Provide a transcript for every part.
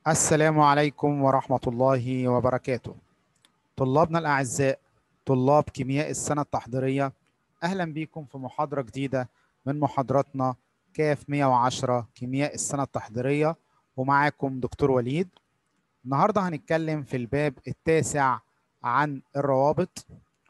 السلام عليكم ورحمة الله وبركاته. طلابنا الأعزاء طلاب كيمياء السنة التحضيرية أهلا بكم في محاضرة جديدة من محاضراتنا كاف 110 كيمياء السنة التحضيرية ومعاكم دكتور وليد. النهاردة هنتكلم في الباب التاسع عن الروابط.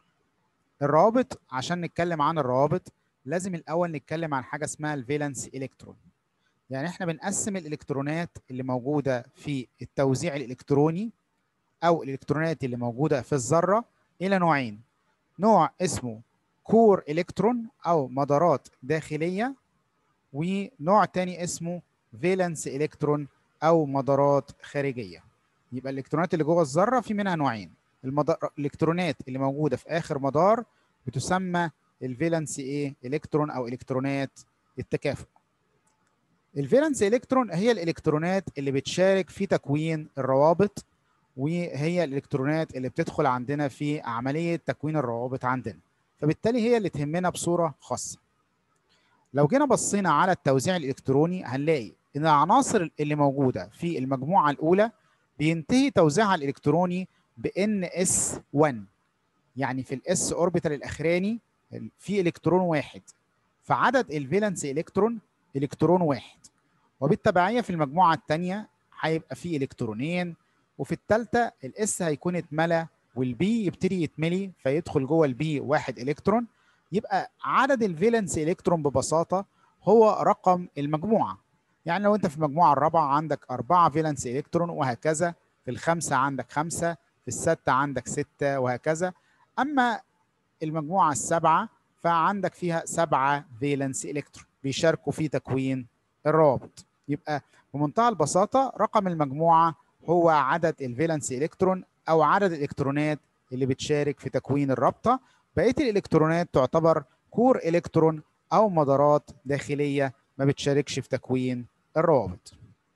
الروابط عشان نتكلم عن الروابط لازم الأول نتكلم عن حاجة اسمها الفالنس إلكترون. يعني احنا بنقسم الالكترونات اللي موجوده في التوزيع الالكتروني او الالكترونات اللي موجوده في الذره الى نوعين نوع اسمه كور الكترون او مدارات داخليه ونوع تاني اسمه فالنس الكترون او مدارات خارجيه يبقى الالكترونات اللي جوه الذره في منها نوعين المدار... الالكترونات اللي موجوده في اخر مدار بتسمى الفالنس ايه الكترون او الكترونات التكافؤ الفالنس الكترون هي الالكترونات اللي بتشارك في تكوين الروابط وهي الالكترونات اللي بتدخل عندنا في عمليه تكوين الروابط عندنا فبالتالي هي اللي تهمنا بصوره خاصه لو جينا بصينا على التوزيع الالكتروني هنلاقي ان العناصر اللي موجوده في المجموعه الاولى بينتهي توزيعها الالكتروني بان اس 1 يعني في الاس اوربيتال الاخراني في الكترون واحد فعدد الفالنس الكترون الكترون واحد وبالتبعيه في المجموعه الثانيه هيبقى في الكترونين وفي الثالثه الاس هيكون اتملى والبي يبتدي يتملي فيدخل جوه البي واحد الكترون يبقى عدد الفالنس الكترون ببساطه هو رقم المجموعه يعني لو انت في المجموعه الرابعه عندك أربعة فالنس الكترون وهكذا في الخمسه عندك خمسه في السته عندك سته وهكذا اما المجموعه السبعه فعندك فيها سبعه فالنس الكترون بيشاركوا في تكوين الروابط يبقى بمنتهى البساطه رقم المجموعه هو عدد الفالنس الكترون او عدد الالكترونات اللي بتشارك في تكوين الرابطه بقيه الالكترونات تعتبر كور الكترون او مدارات داخليه ما بتشاركش في تكوين الروابط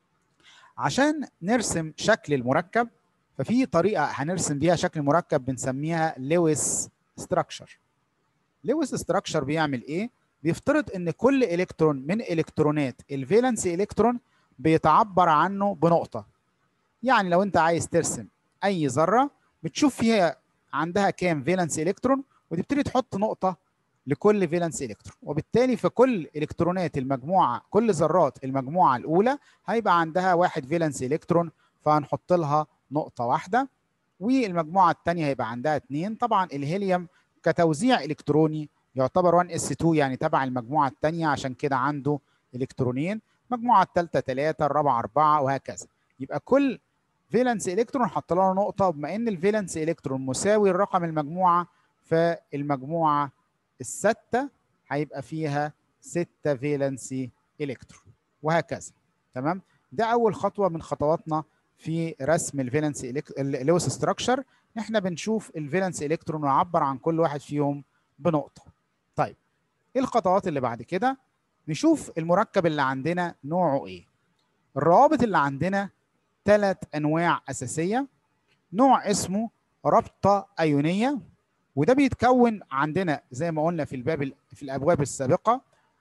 عشان نرسم شكل المركب ففي طريقه هنرسم بيها شكل المركب بنسميها لويس ستراكشر لويس ستراكشر بيعمل ايه بيفترض ان كل الكترون من الكترونات الفالنس الكترون بيتعبر عنه بنقطه يعني لو انت عايز ترسم اي ذره بتشوف فيها عندها كام فالنس الكترون وتبتدي تحط نقطه لكل فالنس الكترون وبالتالي في كل الكترونات المجموعه كل ذرات المجموعه الاولى هيبقى عندها واحد فالنس الكترون فهنحط لها نقطه واحده والمجموعه الثانيه هيبقى عندها اثنين طبعا الهيليوم كتوزيع الكتروني يعتبر 1 اس 2 يعني تبع المجموعه الثانيه عشان كده عنده الكترونين المجموعه الثالثه 3 الرابعه 4 وهكذا يبقى كل فالنس الكترون حط له نقطه بما ان الفالنس الكترون مساوي لرقم المجموعه فالمجموعه السته هيبقى فيها 6 فالنس الكترون وهكذا تمام ده اول خطوه من خطواتنا في رسم الفالنس اللوس ستراكشر احنا بنشوف الفالنس الكترون ويعبر عن كل واحد فيهم بنقطه طيب ايه الخطوات اللي بعد كده نشوف المركب اللي عندنا نوعه ايه الروابط اللي عندنا ثلاث انواع اساسيه نوع اسمه رابطه ايونيه وده بيتكون عندنا زي ما قلنا في الباب في الابواب السابقه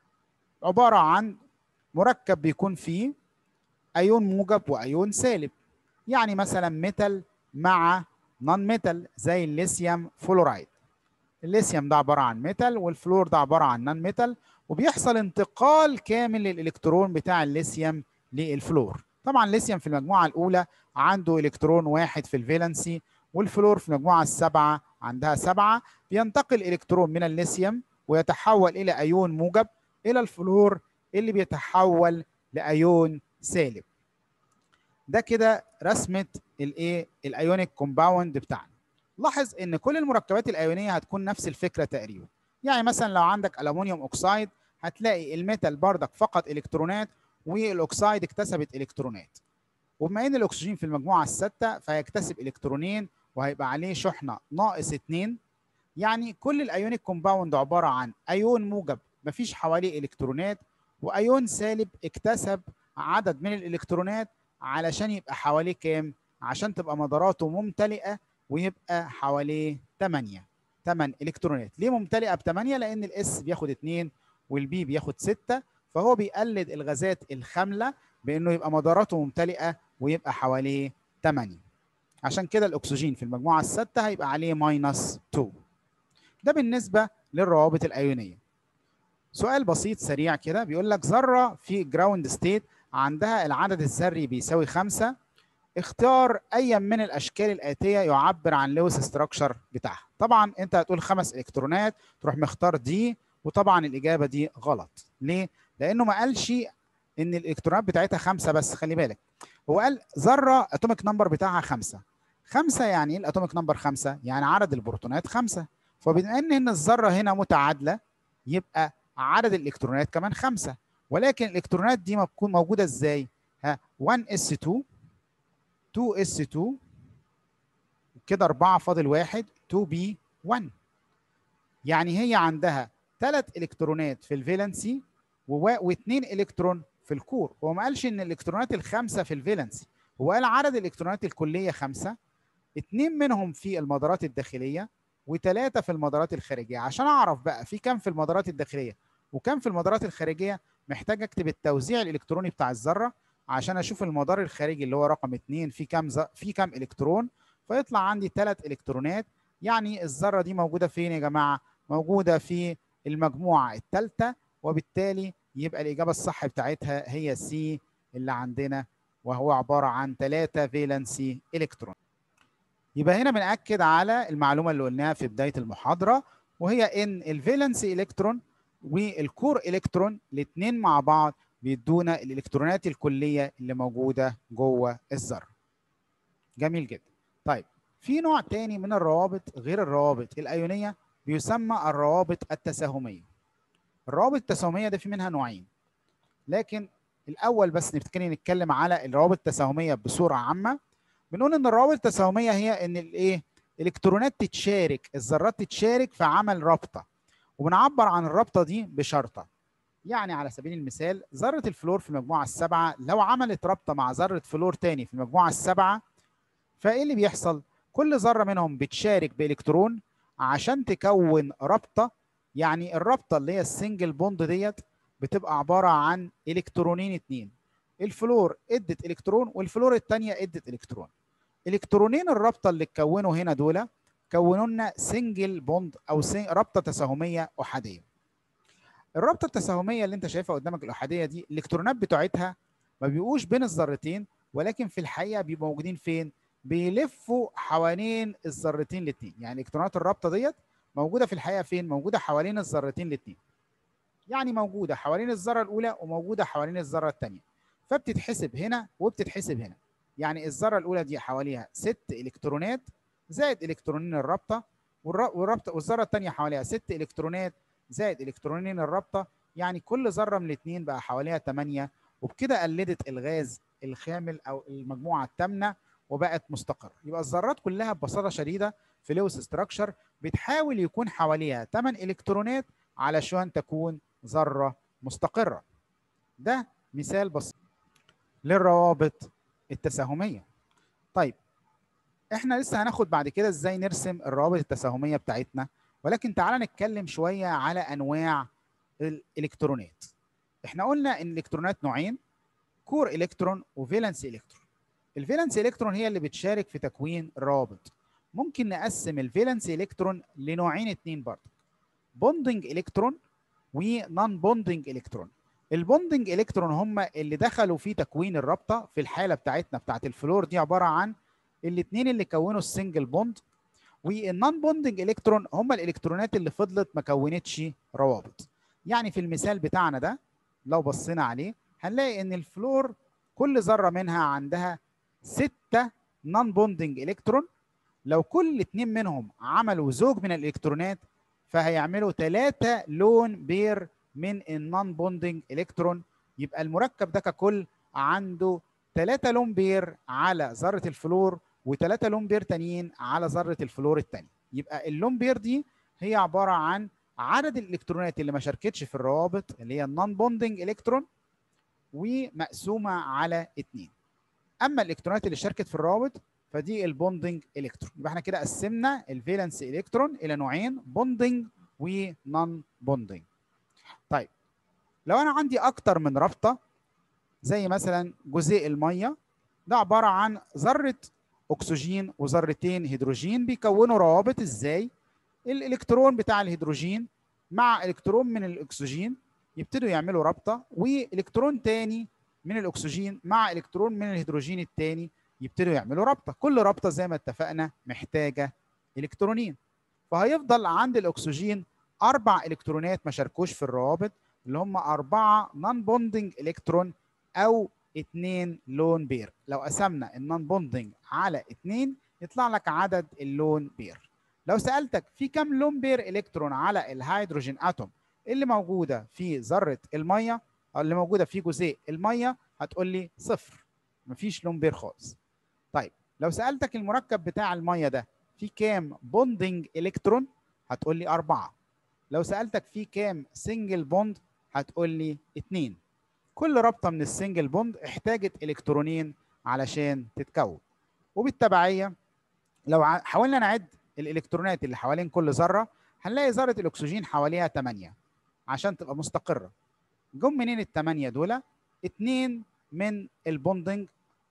عباره عن مركب بيكون فيه ايون موجب وايون سالب يعني مثلا ميتال مع نون ميتال زي الليثيوم فلورايد الليثيوم ده عباره عن ميتال والفلور ده عباره عن نون ميتال وبيحصل انتقال كامل للالكترون بتاع الليثيوم للفلور طبعا الليثيوم في المجموعه الاولى عنده الكترون واحد في الفالنسي والفلور في المجموعه السابعه عندها سبعه بينتقل الكترون من الليثيوم ويتحول الى ايون موجب الى الفلور اللي بيتحول لايون سالب ده كده رسمه الايه الايونيك كومباوند بتاعنا لاحظ ان كل المركبات الايونيه هتكون نفس الفكره تقريبا يعني مثلا لو عندك الومنيوم اوكسايد هتلاقي الميتال بردك فقط الكترونات والاكسايد اكتسبت الكترونات وبما ان الاكسجين في المجموعه السادسه فهيكتسب الكترونين وهيبقى عليه شحنه ناقص 2 يعني كل الايونيك كومباوند عباره عن ايون موجب مفيش حواليه الكترونات وايون سالب اكتسب عدد من الالكترونات علشان يبقى حواليه كام عشان تبقى مداراته ممتلئه ويبقى حواليه 8 8 الكترونات ليه ممتلئه ب 8 لان الاس بياخد 2 والبي بياخد 6 فهو بيقلد الغازات الخامله بانه يبقى مداراته ممتلئه ويبقى حواليه 8 عشان كده الاكسجين في المجموعه السادسه هيبقى عليه ماينس 2 ده بالنسبه للروابط الايونيه سؤال بسيط سريع كده بيقول لك ذره في جراوند ستيت عندها العدد الذري بيساوي 5 اختار اي من الاشكال الاتيه يعبر عن لويس ستراكشر بتاعها طبعا انت هتقول خمس الكترونات تروح مختار دي وطبعا الاجابه دي غلط ليه لانه ما قالش ان الالكترونات بتاعتها خمسه بس خلي بالك هو قال ذره اتوميك نمبر بتاعها خمسه خمسه يعني ايه الاتوميك نمبر خمسه يعني عدد البروتونات خمسه فبما ان ان الذره هنا متعادله يبقى عدد الالكترونات كمان خمسه ولكن الالكترونات دي بتكون موجوده ازاي ها 1 اس 2 2 اس 2 كده 4 فاضل 1 2 بي 1 يعني هي عندها ثلاث الكترونات في الفالنسي واثنين الكترون في الكور هو ما قالش ان الالكترونات الخمسه في الفالنسي هو قال عدد الالكترونات الكليه خمسه اثنين منهم في المدارات الداخليه وثلاثه في المدارات الخارجيه عشان اعرف بقى في كام في المدارات الداخليه وكام في المدارات الخارجيه محتاج اكتب التوزيع الالكتروني بتاع الذره عشان اشوف المدار الخارجي اللي هو رقم اثنين في كام ز... في كام الكترون فيطلع عندي ثلاث الكترونات يعني الذره دي موجوده فين يا جماعه موجوده في المجموعه الثالثه وبالتالي يبقى الاجابه الصح بتاعتها هي سي اللي عندنا وهو عباره عن ثلاثه فالنسي الكترون يبقى هنا بنأكد على المعلومه اللي قلناها في بدايه المحاضره وهي ان الفالنسي الكترون والكور الكترون الاثنين مع بعض بيدونا الالكترونات الكليه اللي موجوده جوه الذره. جميل جدا. طيب في نوع تاني من الروابط غير الروابط الايونيه بيسمى الروابط التساهميه. الروابط التساهميه ده في منها نوعين. لكن الاول بس نبتدي نتكلم على الروابط التساهميه بصوره عامه. بنقول ان الروابط التساهميه هي ان الايه؟ الالكترونات تتشارك، الذرات تتشارك في عمل رابطه. وبنعبر عن الرابطه دي بشرطه. يعني على سبيل المثال ذرة الفلور في المجموعة السبعة لو عملت رابطة مع ذرة فلور تاني في المجموعة السبعة فإيه اللي بيحصل؟ كل ذرة منهم بتشارك بإلكترون عشان تكون رابطة يعني الرابطة اللي هي السنجل بوند ديت بتبقى عبارة عن إلكترونين اتنين الفلور ادت إلكترون والفلور التانية ادت إلكترون إلكترونين الرابطة اللي اتكونوا هنا دول كونوا لنا سنجل بوند أو رابطة تساهمية أحادية الرابطه التساهميه اللي انت شايفها قدامك الاحاديه دي الالكترونات بتوعتها ما بيبقوش بين الذرتين ولكن في الحقيقه بيبقوا موجودين فين بيلفوا حوالين الذرتين الاثنين يعني الكترونات الرابطه ديت موجوده في الحقيقه فين موجوده حوالين الذرتين الاثنين يعني موجوده حوالين الذره الاولى وموجوده حوالين الذره الثانيه فبتتحسب هنا وبتتحسب هنا يعني الذره الاولى دي حواليها ست الكترونات زائد الكترونين الرابطه والرابطه والذره الثانيه حواليها ست الكترونات زائد الكترونين الرابطه يعني كل ذره من الاثنين بقى حواليها 8 وبكده قلدت الغاز الخامل او المجموعه الثامنه وبقت مستقره يبقى الذرات كلها ببساطه شديده في لويس ستراكشر بتحاول يكون حواليها 8 الكترونات علشان تكون ذره مستقره ده مثال بسيط للروابط التساهميه طيب احنا لسه هناخد بعد كده ازاي نرسم الروابط التساهميه بتاعتنا ولكن تعالى نتكلم شويه على انواع الالكترونات احنا قلنا ان الالكترونات نوعين كور الكترون وفالنس الكترون الفالنس الكترون هي اللي بتشارك في تكوين الروابط ممكن نقسم الفالنس الكترون لنوعين اتنين برضه بوندنج الكترون ونون بوندنج الكترون البوندنج الكترون هم اللي دخلوا في تكوين الرابطه في الحاله بتاعتنا بتاعت الفلور دي عباره عن الاثنين اللي كونوا السنجل بوند والنون بوندنج الكترون هم الالكترونات اللي فضلت ما كونتش روابط يعني في المثال بتاعنا ده لو بصينا عليه هنلاقي ان الفلور كل ذره منها عندها ستة نون بوندنج الكترون لو كل اتنين منهم عملوا زوج من الالكترونات فهيعملوا ثلاثة لون بير من النون بوندنج الكترون يبقى المركب ده ككل عنده ثلاثة لون بير على ذرة الفلور وثلاثة لون بير تانيين على ذرة الفلور التاني يبقى اللون بير دي هي عبارة عن عدد الالكترونات اللي ما شاركتش في الروابط اللي هي النون بوندنج الكترون ومقسومة على اتنين اما الالكترونات اللي شاركت في الروابط فدي البوندنج الكترون يبقى احنا كده قسمنا الفالنس الكترون الى نوعين بوندنج ونون بوندنج طيب لو انا عندي اكتر من رابطه زي مثلا جزيء الميه ده عباره عن ذره اكسجين وذرتين هيدروجين بيكونوا روابط ازاي الالكترون بتاع الهيدروجين مع الكترون من الاكسجين يبتدوا يعملوا رابطه والكترون تاني من الاكسجين مع الكترون من الهيدروجين التاني يبتدوا يعملوا رابطه كل رابطه زي ما اتفقنا محتاجه الكترونين فهيفضل عند الاكسجين اربع الكترونات ما شاركوش في الروابط اللي هم اربعه نون بوندنج الكترون او اثنين لون بير لو قسمنا النون بوندنج على اثنين يطلع لك عدد اللون بير لو سالتك في كم لون بير الكترون على الهيدروجين اتوم اللي موجوده في ذره الميه او اللي موجوده في جزيء الميه هتقول لي صفر مفيش لون بير خالص طيب لو سالتك المركب بتاع الميه ده في كام بوندنج الكترون هتقول لي أربعة لو سألتك في كام سنجل بوند هتقول لي اتنين كل رابطة من السنجل بوند احتاجت إلكترونين علشان تتكون وبالتبعية لو حاولنا نعد الإلكترونات اللي حوالين كل ذرة هنلاقي ذرة الأكسجين حواليها 8 عشان تبقى مستقرة جم منين الثمانية دول؟ اتنين من البوندنج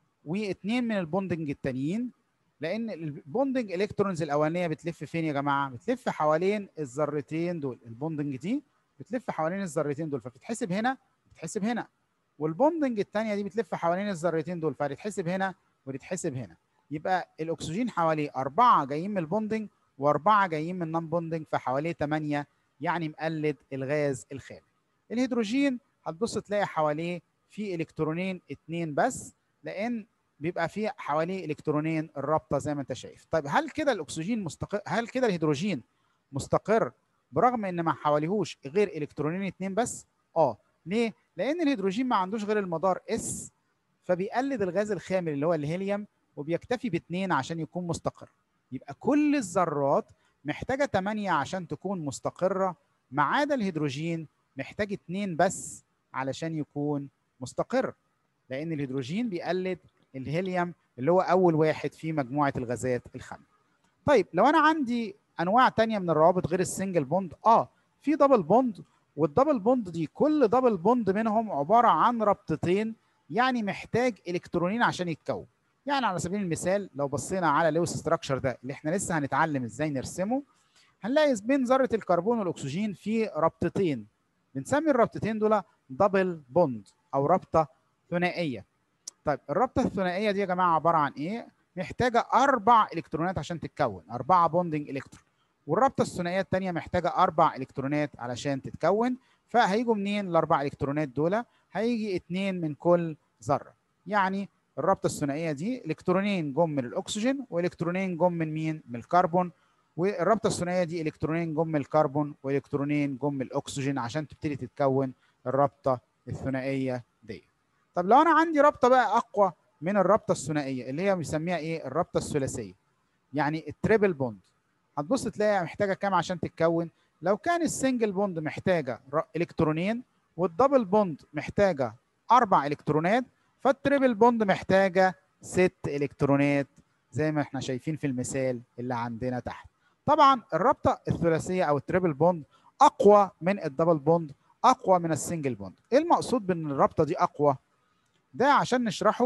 واثنين من البوندنج التانيين لان البوندنج الكترونز الاولانيه بتلف فين يا جماعه بتلف حوالين الذرتين دول البوندنج دي بتلف حوالين الذرتين دول فبتتحسب هنا بتتحسب هنا والبوندنج الثانيه دي بتلف حوالين الذرتين دول فهتتحسب هنا وتتحسب هنا يبقى الاكسجين حواليه أربعة جايين من البوندنج وأربعة جايين من النون بوندنج فحواليه 8 يعني مقلد الغاز الخام الهيدروجين هتبص تلاقي حواليه في الكترونين اتنين بس لان بيبقى فيه حواليه الكترونين الرابطه زي ما انت شايف طيب هل كده الاكسجين مستقر هل كده الهيدروجين مستقر برغم ان ما حواليهوش غير الكترونين اتنين بس اه ليه لان الهيدروجين ما عندوش غير المدار اس فبيقلد الغاز الخامل اللي هو الهيليوم وبيكتفي باثنين عشان يكون مستقر يبقى كل الذرات محتاجه 8 عشان تكون مستقره ما عدا الهيدروجين محتاج اتنين بس علشان يكون مستقر لان الهيدروجين بيقلد الهيليوم اللي هو اول واحد في مجموعه الغازات الخام طيب لو انا عندي انواع تانية من الروابط غير السنجل بوند اه في دبل بوند والدبل بوند دي كل دبل بوند منهم عباره عن ربطتين يعني محتاج الكترونين عشان يتكون يعني على سبيل المثال لو بصينا على لويس ستراكشر ده اللي احنا لسه هنتعلم ازاي نرسمه هنلاقي بين ذره الكربون والاكسجين في ربطتين بنسمي الربطتين دول دبل بوند او رابطه ثنائيه طيب الرابطه الثنائيه دي يا جماعه عباره عن ايه محتاجه اربع الكترونات عشان تتكون اربعه بوندنج الكترون والرابطه الثنائيه الثانيه محتاجه اربع الكترونات علشان تتكون فهيجوا منين الاربع الكترونات دول هيجي اثنين من كل ذره يعني الرابطه الثنائيه دي الكترونين جم من الاكسجين والكترونين جم من مين من الكربون والرابطه الثنائيه دي الكترونين جم من الكربون والكترونين جم من الاكسجين عشان تبتدي تتكون الرابطه الثنائيه دي طب لو انا عندي رابطه بقى اقوى من الرابطه الثنائيه اللي هي بنسميها ايه الرابطه الثلاثيه يعني التريبل بوند هتبص تلاقي محتاجه كام عشان تتكون لو كان السنجل بوند محتاجه الكترونين والدبل بوند محتاجه اربع الكترونات فالتريبل بوند محتاجه ست الكترونات زي ما احنا شايفين في المثال اللي عندنا تحت طبعا الرابطه الثلاثيه او التريبل بوند اقوى من الدبل بوند اقوى من السنجل بوند ايه المقصود بان الرابطه دي اقوى ده عشان نشرحه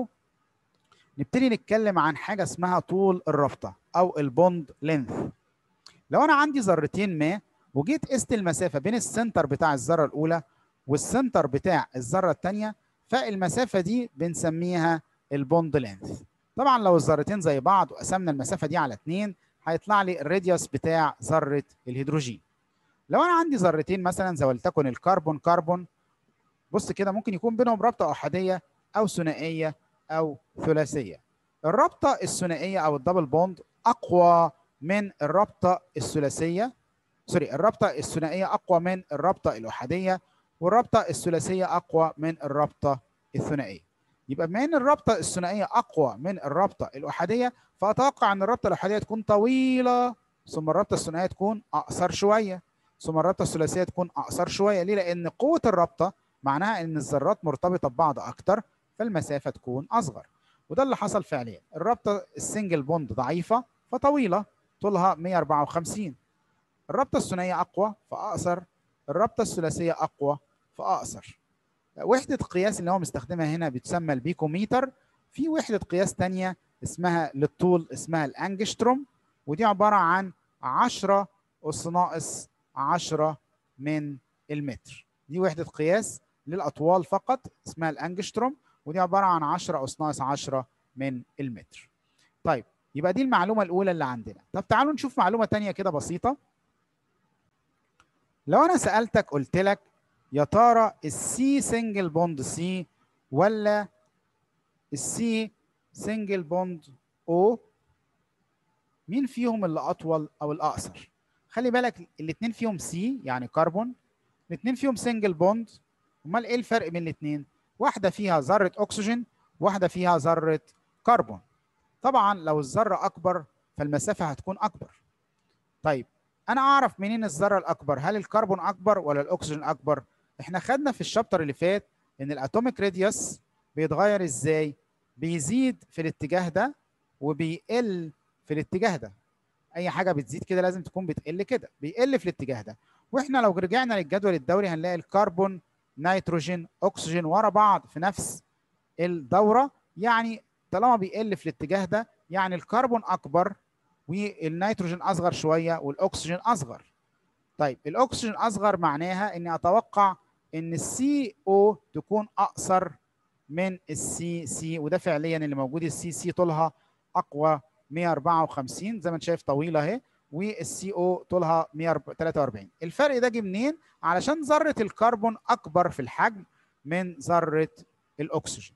نبتدي نتكلم عن حاجه اسمها طول الرابطه او البوند لينث لو انا عندي ذرتين ما وجيت قست المسافه بين السنتر بتاع الذره الاولى والسنتر بتاع الذره الثانيه فالمسافه دي بنسميها البوند لينث طبعا لو الذرتين زي بعض وقسمنا المسافه دي على اثنين هيطلع لي الراديوس بتاع ذره الهيدروجين لو انا عندي ذرتين مثلا زي ولتكن الكربون كربون بص كده ممكن يكون بينهم رابطه احاديه او ثنائيه او ثلاثيه الرابطه الثنائيه او الدبل بوند اقوى من الرابطه الثلاثيه سوري الرابطه الثنائيه اقوى من الرابطه الاحاديه والرابطه الثلاثيه اقوى من الرابطه الثنائيه يبقى بما ان الرابطه الثنائيه اقوى من الرابطه الاحاديه فاتوقع ان الرابطه الاحاديه تكون طويله ثم الرابطه الثنائيه تكون اقصر شويه ثم الرابطه الثلاثيه تكون اقصر شويه ليه لان قوه الرابطه معناها ان الذرات مرتبطه ببعض اكتر فالمسافه تكون اصغر وده اللي حصل فعليا الرابطه السنجل بوند ضعيفه فطويله طولها 154 الرابطه الثنائيه اقوى فاقصر الرابطه الثلاثيه اقوى فاقصر وحده قياس اللي هو مستخدمها هنا بتسمى البيكوميتر في وحده قياس ثانيه اسمها للطول اسمها الانجستروم ودي عباره عن 10 اس ناقص 10 من المتر دي وحده قياس للاطوال فقط اسمها الانجستروم ودي عباره عن 10 اس ناقص 10 من المتر طيب يبقى دي المعلومه الاولى اللي عندنا طب تعالوا نشوف معلومه ثانيه كده بسيطه لو انا سالتك قلت لك يا ترى السي سنجل بوند سي ولا السي سنجل بوند او مين فيهم اللي اطول او الاقصر خلي بالك الاثنين فيهم سي يعني كربون الاثنين فيهم سنجل بوند امال ايه الفرق بين الاثنين واحده فيها ذره اكسجين واحده فيها ذره كربون طبعا لو الذره اكبر فالمسافه هتكون اكبر طيب انا اعرف منين الذره الاكبر هل الكربون اكبر ولا الاكسجين اكبر احنا خدنا في الشابتر اللي فات ان الاتوميك راديوس بيتغير ازاي بيزيد في الاتجاه ده وبيقل في الاتجاه ده اي حاجه بتزيد كده لازم تكون بتقل كده بيقل في الاتجاه ده واحنا لو رجعنا للجدول الدوري هنلاقي الكربون نيتروجين اكسجين ورا بعض في نفس الدوره يعني طالما بيقل في الاتجاه ده يعني الكربون اكبر والنيتروجين اصغر شويه والاكسجين اصغر طيب الاكسجين اصغر معناها اني اتوقع ان السي او تكون اقصر من السي سي وده فعليا اللي موجود السي سي طولها اقوى 154 زي ما انت شايف طويله اهي والسي او طولها 143 الفرق ده جه منين علشان ذره الكربون اكبر في الحجم من ذره الاكسجين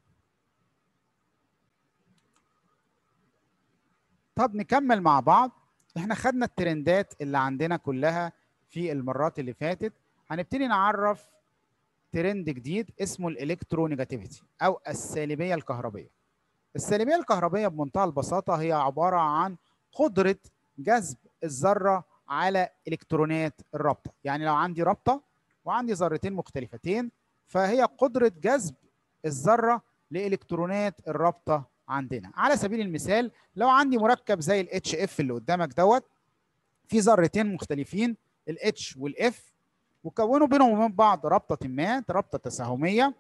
طب نكمل مع بعض احنا خدنا الترندات اللي عندنا كلها في المرات اللي فاتت هنبتدي نعرف ترند جديد اسمه الالكترونيجاتيفيتي او السالبيه الكهربيه السالبيه الكهربيه بمنتهى البساطه هي عباره عن قدره جذب الذره على الكترونات الرابطه يعني لو عندي رابطه وعندي ذرتين مختلفتين فهي قدره جذب الذره لالكترونات الرابطه عندنا على سبيل المثال لو عندي مركب زي الاتش اف اللي قدامك دوت في ذرتين مختلفين الاتش والاف وكونوا بينهم وبين بعض رابطه ما رابطه تساهميه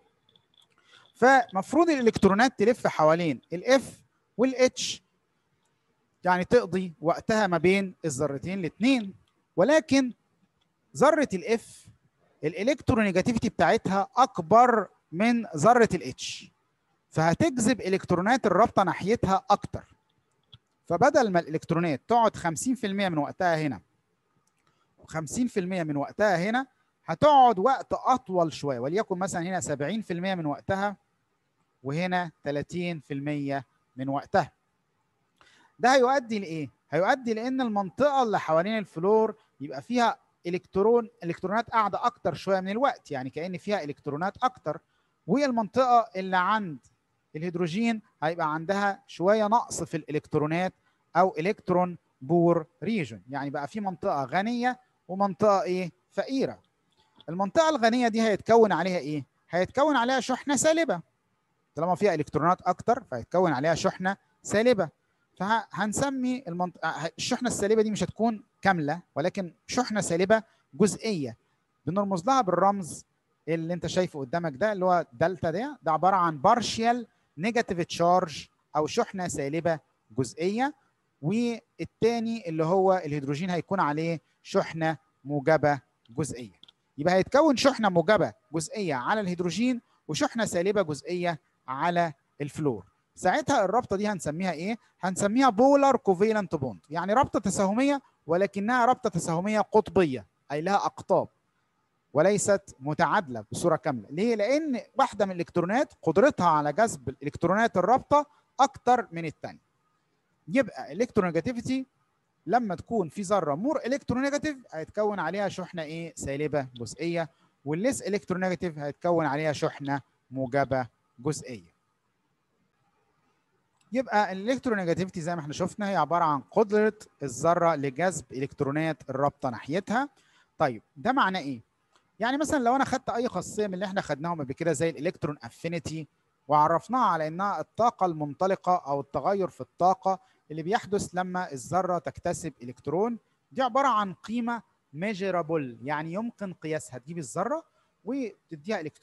فمفروض الالكترونات تلف حوالين الاف والاتش يعني تقضي وقتها ما بين الذرتين الاثنين ولكن ذره الاف الالكترونيجاتيفيتي بتاعتها اكبر من ذره الاتش فهتجذب الكترونات الرابطه ناحيتها اكتر فبدل ما الالكترونات تقعد 50% من وقتها هنا و50% من وقتها هنا هتقعد وقت اطول شويه وليكن مثلا هنا 70% من وقتها وهنا 30% من وقتها ده هيؤدي لايه هيؤدي لان المنطقه اللي حوالين الفلور يبقى فيها الكترون الكترونات قاعده اكتر شويه من الوقت يعني كان فيها الكترونات اكتر والمنطقه اللي عند الهيدروجين هيبقى عندها شويه نقص في الالكترونات او الكترون بور ريجن يعني بقى في منطقه غنيه ومنطقه ايه فقيره المنطقه الغنيه دي هيتكون عليها ايه هيتكون عليها شحنه سالبه طالما فيها الكترونات اكتر فهيتكون عليها شحنه سالبه فهنسمي المنطقه الشحنه السالبه دي مش هتكون كامله ولكن شحنه سالبه جزئيه بنرمز لها بالرمز اللي انت شايفه قدامك ده اللي هو دلتا ده ده عباره عن بارشيال نيجاتيف تشارج او شحنه سالبه جزئيه والتاني اللي هو الهيدروجين هيكون عليه شحنه موجبه جزئيه يبقى هيتكون شحنه موجبه جزئيه على الهيدروجين وشحنه سالبه جزئيه على الفلور ساعتها الرابطه دي هنسميها ايه هنسميها بولار كوفيلنت بوند يعني رابطه تساهميه ولكنها رابطه تساهميه قطبيه اي لها اقطاب وليست متعادله بصوره كامله ليه لان واحده من الالكترونات قدرتها على جذب الالكترونات الرابطه اكتر من الثانيه يبقى الكترونيجاتيفيتي لما تكون في ذره مور الكترونيجاتيف هيتكون عليها شحنه ايه سالبه جزئيه والليس الكترونيجاتيف هيتكون عليها شحنه موجبه جزئيه يبقى الالكترونيجاتيفيتي زي ما احنا شفنا هي عباره عن قدره الذره لجذب الكترونات الرابطه ناحيتها طيب ده معناه ايه يعني مثلا لو انا خدت اي خاصيه من اللي احنا خدناهم قبل كده زي الالكترون افينيتي وعرفناها على انها الطاقه المنطلقه او التغير في الطاقه اللي بيحدث لما الذره تكتسب الكترون دي عباره عن قيمه ميجرابل يعني يمكن قياسها تجيب الذره وتديها الكترون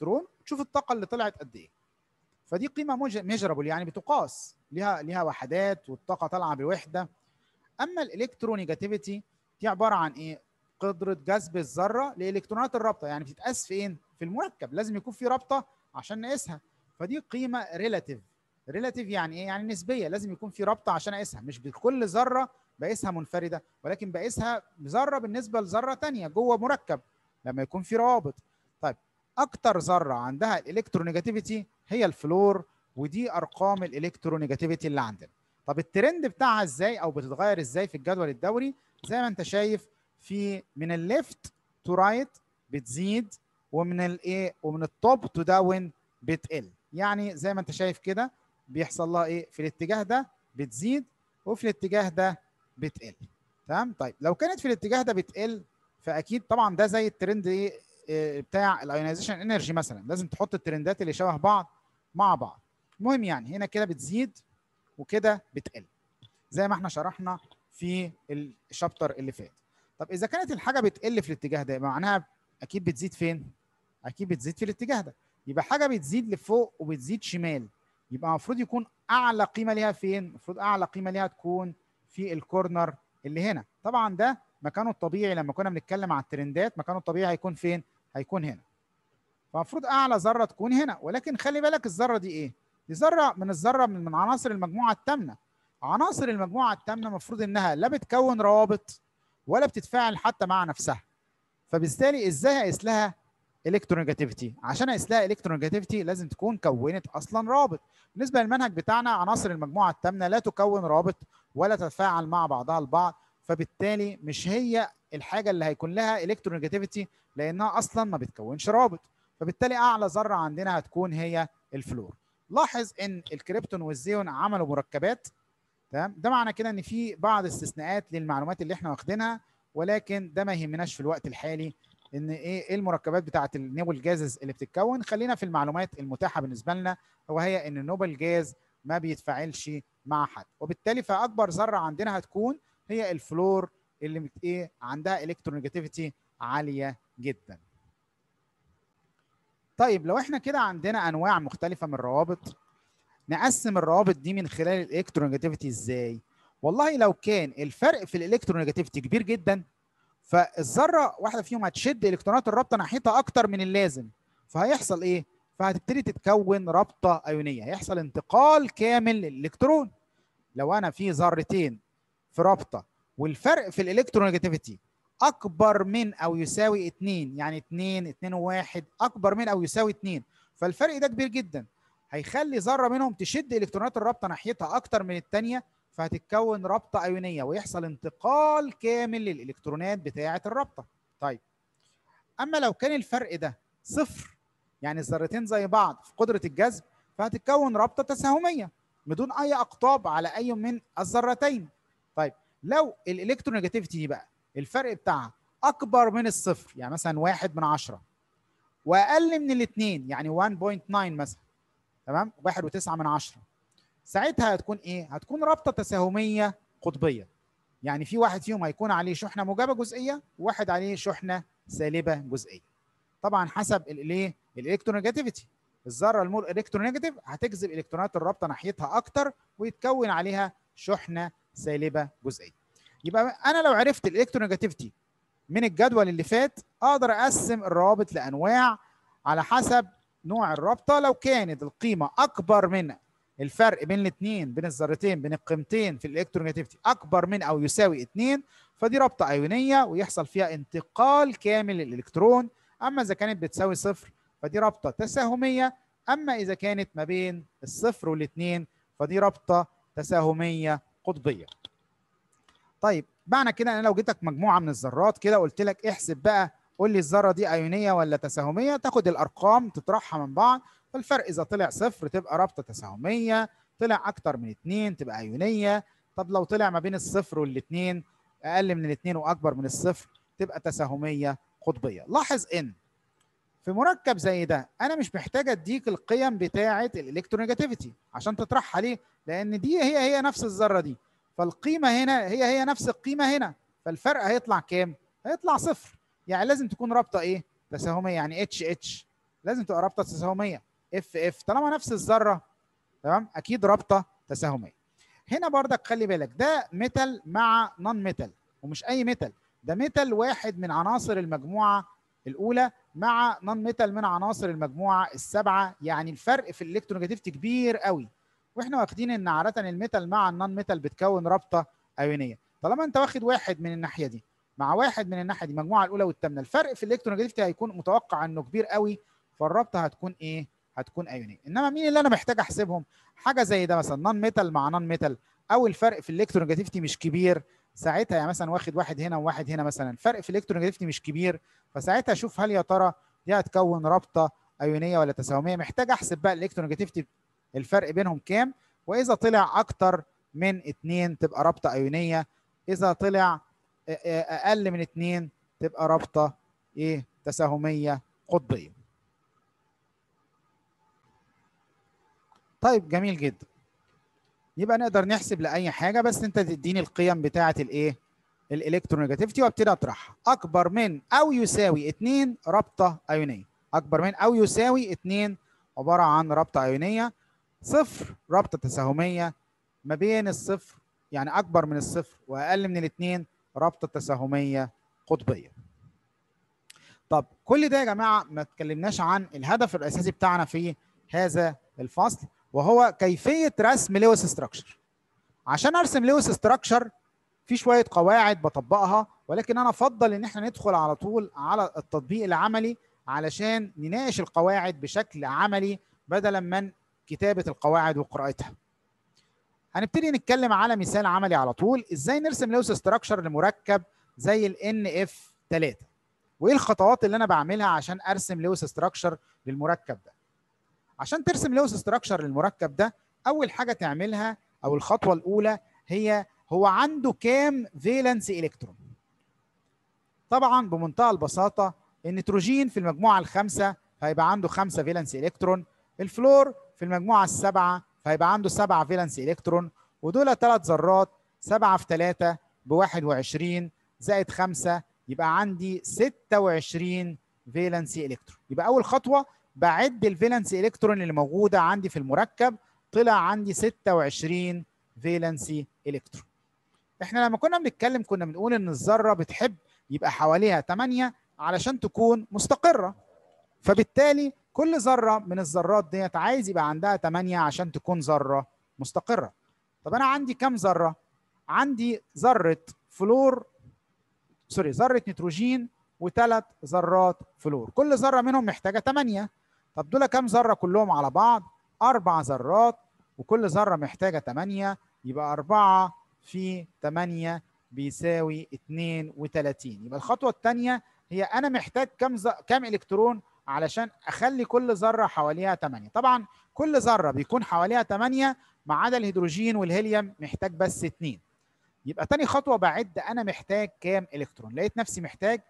وتشوف الطاقه اللي طلعت قد ايه فدي قيمه ميجرابل يعني بتقاس ليها ليها وحدات والطاقه طالعه بوحده اما الالكترونيجاتيفيتي دي عباره عن ايه قدره جذب الذره لالكترونات الرابطه يعني بتتقاس فين في المركب لازم يكون في رابطه عشان نقيسها فدي قيمه ريلاتيف ريلاتيف يعني ايه يعني نسبيه لازم يكون في رابطه عشان اقيسها مش بكل ذره بقيسها منفرده ولكن بقيسها ذره بالنسبه لذره ثانيه جوه مركب لما يكون في روابط طيب اكتر ذره عندها الالكترونيجاتيفيتي هي الفلور ودي ارقام الالكترونيجاتيفيتي اللي عندنا طب الترند بتاعها ازاي او بتتغير ازاي في الجدول الدوري زي ما انت شايف في من الليفت تو رايت بتزيد ومن الايه ومن التوب تو داون بتقل يعني زي ما انت شايف كده بيحصل لها ايه في الاتجاه ده بتزيد وفي الاتجاه ده بتقل تمام طيب لو كانت في الاتجاه ده بتقل فاكيد طبعا ده زي الترند ايه بتاع الايونيزيشن انرجي مثلا لازم تحط الترندات اللي شبه بعض مع بعض المهم يعني هنا كده بتزيد وكده بتقل زي ما احنا شرحنا في الشابتر اللي فات طب اذا كانت الحاجه بتقل في الاتجاه ده يبقى معناها اكيد بتزيد فين اكيد بتزيد في الاتجاه ده يبقى حاجه بتزيد لفوق وبتزيد شمال يبقى المفروض يكون اعلى قيمه ليها فين المفروض اعلى قيمه ليها تكون في الكورنر اللي هنا طبعا ده مكانه الطبيعي لما كنا بنتكلم على الترندات مكانه الطبيعي هيكون فين هيكون هنا فالمفروض اعلى ذره تكون هنا ولكن خلي بالك الذره دي ايه دي ذره من الذره من, من عناصر المجموعه الثامنه عناصر المجموعه الثامنه المفروض انها لا بتكون روابط ولا بتتفاعل حتى مع نفسها فبالتالي ازاي اقيس لها الكترونيجاتيفيتي عشان اقيس لها الكترونيجاتيفيتي لازم تكون كونت اصلا رابط بالنسبه للمنهج بتاعنا عناصر المجموعه الثامنه لا تكون رابط ولا تتفاعل مع بعضها البعض فبالتالي مش هي الحاجه اللي هيكون لها الكترونيجاتيفيتي لانها اصلا ما بتكونش رابط فبالتالي اعلى ذره عندنا هتكون هي الفلور لاحظ ان الكريبتون والزيون عملوا مركبات تمام ده معنى كده ان في بعض استثناءات للمعلومات اللي احنا واخدينها ولكن ده ما يهمناش في الوقت الحالي ان ايه المركبات بتاعه النوبل جازز اللي بتتكون خلينا في المعلومات المتاحه بالنسبه لنا وهي ان النوبل جاز ما بيتفاعلش مع حد وبالتالي فاكبر ذره عندنا هتكون هي الفلور اللي ايه عندها الكترونيجاتيفيتي عاليه جدا طيب لو احنا كده عندنا انواع مختلفه من الروابط نقسم الروابط دي من خلال الالكترونيجاتيفيتي ازاي والله لو كان الفرق في الالكترونيجاتيفيتي كبير جدا فالذره واحده فيهم هتشد الكترونات الرابطه ناحيتها اكتر من اللازم فهيحصل ايه فهتبتدي تتكون رابطه ايونيه هيحصل انتقال كامل للالكترون لو انا في ذرتين في رابطه والفرق في الالكترونيجاتيفيتي اكبر من او يساوي 2 يعني 2 2 و1 اكبر من او يساوي 2 فالفرق ده كبير جدا هيخلي ذره منهم تشد الكترونات الرابطه ناحيتها اكتر من الثانيه فهتتكون رابطه ايونيه ويحصل انتقال كامل للالكترونات بتاعه الرابطه طيب اما لو كان الفرق ده صفر يعني الذرتين زي بعض في قدره الجذب فهتتكون رابطه تساهميه بدون اي اقطاب على اي من الذرتين طيب لو الالكترونيجاتيفيتي دي بقى الفرق بتاعها اكبر من الصفر يعني مثلا واحد من عشرة واقل من الاثنين يعني 1.9 مثلا تمام واحد وتسعة من عشرة ساعتها هتكون ايه هتكون رابطه تساهميه قطبيه يعني في واحد فيهم هيكون عليه شحنه موجبه جزئيه وواحد عليه شحنه سالبه جزئيه طبعا حسب الايه الالكترونيجاتيفيتي الذره المور الكترونيجاتيف هتجذب الكترونات الرابطه ناحيتها اكتر ويتكون عليها شحنه سالبه جزئيه يبقى انا لو عرفت الالكترونيجاتيفيتي من الجدول اللي فات اقدر اقسم الروابط لانواع على حسب نوع الرابطه لو كانت القيمه اكبر من الفرق بين الاثنين بين الذرتين بين القيمتين في الالكترونيجاتيفيتي اكبر من او يساوي 2 فدي رابطه ايونيه ويحصل فيها انتقال كامل للالكترون اما اذا كانت بتساوي صفر فدي رابطه تساهميه اما اذا كانت ما بين الصفر والاثنين فدي رابطه تساهميه قطبيه طيب معنى كده انا لو جيتك مجموعه من الذرات كده قلت لك احسب بقى قول لي الذره دي ايونيه ولا تساهميه تاخد الارقام تطرحها من بعض فالفرق اذا طلع صفر تبقى رابطه تساهميه طلع اكتر من اتنين تبقى ايونيه طب لو طلع ما بين الصفر والاثنين اقل من الاثنين واكبر من الصفر تبقى تساهميه قطبيه لاحظ ان في مركب زي ده انا مش محتاج اديك القيم بتاعه الالكترونيجاتيفيتي عشان تطرحها ليه لان دي هي هي نفس الذره دي فالقيمه هنا هي هي نفس القيمه هنا فالفرق هيطلع كام هيطلع صفر يعني لازم تكون رابطه ايه تساهميه يعني اتش اتش لازم تبقى رابطه تساهميه اف اف طالما نفس الذره تمام اكيد رابطه تساهميه هنا بردك خلي بالك ده ميتال مع نون ميتال ومش اي ميتال ده ميتال واحد من عناصر المجموعه الاولى مع نون ميتال من عناصر المجموعه السبعه يعني الفرق في الالكترونيجاتيفيتي كبير قوي واحنا واخدين ان عاده الميتال مع النون ميتال بتكون رابطه ايونيه طالما انت واخد واحد من الناحيه دي مع واحد من الناحيه دي المجموعه الاولى والثامنه الفرق في الالكترونيجاتيفيتي هيكون متوقع انه كبير قوي فالرابطه هتكون ايه هتكون ايونيه انما مين اللي انا محتاج احسبهم حاجه زي ده مثلا نون ميتال مع نون ميتال او الفرق في الالكترونيجاتيفيتي مش كبير ساعتها يعني مثلا واخد واحد هنا وواحد هنا مثلا الفرق في الالكترونيجاتيفيتي مش كبير فساعتها اشوف هل يا ترى دي هتكون رابطه ايونيه ولا تساهميه محتاج احسب بقى الالكترونيجاتيفيتي الفرق بينهم كام واذا طلع اكتر من اتنين تبقى رابطه ايونيه اذا طلع اقل من اتنين تبقى رابطه ايه تساهميه قطبيه طيب جميل جدا يبقى نقدر نحسب لاي حاجه بس انت تديني القيم بتاعه الايه الالكترونيجاتيفيتي وابتدي اطرحها اكبر من او يساوي 2 رابطه ايونيه اكبر من او يساوي 2 عباره عن رابطه ايونيه صفر رابطه تساهميه ما بين الصفر يعني اكبر من الصفر واقل من الاثنين رابطه تساهميه قطبيه طب كل ده يا جماعه ما اتكلمناش عن الهدف الاساسي بتاعنا في هذا الفصل وهو كيفيه رسم لويس ستراكشر عشان ارسم لويس ستراكشر في شويه قواعد بطبقها ولكن انا افضل ان احنا ندخل على طول على التطبيق العملي علشان نناقش القواعد بشكل عملي بدلا من كتابه القواعد وقراءتها هنبتدي نتكلم على مثال عملي على طول ازاي نرسم لويس ستراكشر لمركب زي ال اف 3 وايه الخطوات اللي انا بعملها عشان ارسم لويس ستراكشر للمركب ده عشان ترسم لويس ستراكشر للمركب ده اول حاجه تعملها او الخطوه الاولى هي هو عنده كام فالنس الكترون طبعا بمنتهى البساطه النيتروجين في المجموعه الخامسه هيبقى عنده خمسة فالنس الكترون الفلور في المجموعه السابعه فهيبقى عنده سبعة فالنس الكترون ودول ثلاث ذرات سبعة في ثلاثة ب 21 زائد خمسة يبقى عندي 26 فالنس الكترون يبقى اول خطوه بعد الفالنس الكترون اللي موجوده عندي في المركب طلع عندي 26 فالنسي الكترون احنا لما كنا بنتكلم كنا بنقول ان الذره بتحب يبقى حواليها 8 علشان تكون مستقره فبالتالي كل ذره من الذرات ديت عايز يبقى عندها 8 عشان تكون ذره مستقره طب انا عندي كام ذره عندي ذره فلور سوري ذره نيتروجين وثلاث ذرات فلور كل ذره منهم محتاجه 8 طب دول كام ذره كلهم على بعض اربع ذرات وكل ذره محتاجه 8 يبقى 4 في 8 بيساوي 32 يبقى الخطوه الثانيه هي انا محتاج كام ز... كام الكترون علشان اخلي كل ذره حواليها 8 طبعا كل ذره بيكون حواليها 8 ما عدا الهيدروجين والهيليوم محتاج بس 2 يبقى تاني خطوه بعد انا محتاج كام الكترون لقيت نفسي محتاج